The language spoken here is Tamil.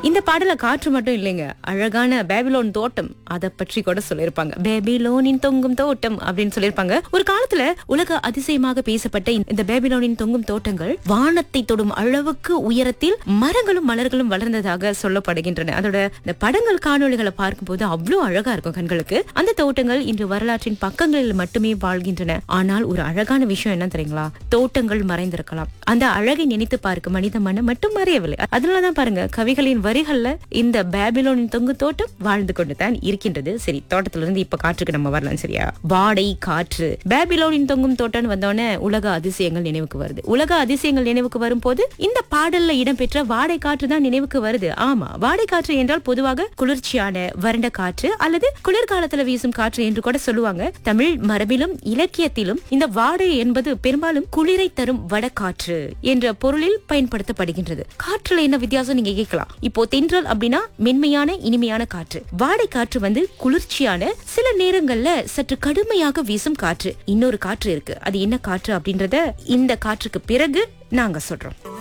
இந்த பாடல காற்று மட்டும் இல்லைங்க அழகான பேபிலோன் தோட்டம் அதை பற்றி கூட சொல்லியிருப்பாங்க பேபிலோனின் தொங்கும் தோட்டம் அப்படின்னு சொல்லியிருப்பாங்க ஒரு காலத்துல உலக அதிசயமாக பேசப்பட்ட இந்த- இந்த பேபிலோனின் தொங்கும் தோட்டங்கள் வானத்தை தொடும் அளவுக்கு உயரத்தில் மரங்களும் மலர்களும் வளர்ந்ததாக சொல்லப்படுகின்றன அதோட இந்த படங்கள் காணொளிகளை பார்க்கும்போது அவ்வளவு அழகா இருக்கும் கண்களுக்கு அந்த தோட்டங்கள் இன்று வரலாற்றின் பக்கங்களில் மட்டுமே வாழ்கின்றன ஆனால் ஒரு அழகான விஷயம் என்ன தெரியுங்களா தோட்டங்கள் மறைந்திருக்கலாம் அந்த அழகை நினைத்து பார்க்க மனித மனம் மட்டும் மறையவில்லை அதனாலதான் பாருங்க கவிகளின் வரிகள்ல இந்த பேபிலோனின் தொங்கு தோட்டம் வாழ்ந்து கொண்டுதான் இருக்கின்றது சரி தோட்டத்துல இருந்து இப்ப காற்றுக்கு நம்ம வரலாம் சரியா வாடை காற்று பேபிலோனின் தொங்கும் தோட்டம்னு வந்தோடனே உலக அதிசயங்கள் நினைவுக்கு வருது உலக அதிசயங்கள் நினைவுக்கு வரும்போது இந்த பாடல்ல இடம்பெற்ற வாடை காற்று தான் நினைவுக்கு வருது ஆமா வாடை காற்று என்றால் பொதுவாக குளிர்ச்சியான வறண்ட காற்று அல்லது குளிர்காலத்துல வீசும் காற்று என்று கூட சொல்லுவாங்க தமிழ் மரபிலும் இலக்கியத்திலும் இந்த வாடை என்பது பெரும்பாலும் குளிரை தரும் வடகாற்று என்ற பொருளில் பயன்படுத்தப்படுகின்றது காற்றுல என்ன வித்தியாசம் நீங்க கேட்கலாம் இப்போ தென்றல் அப்படின்னா மென்மையான இனிமையான காற்று வாடை காற்று வந்து குளிர்ச்சியான சில நேரங்கள்ல சற்று கடுமையாக வீசும் காற்று இன்னொரு காற்று இருக்கு அது என்ன காற்று அப்படின்றத இந்த காற்றுக்கு பிறகு நாங்க சொல்றோம்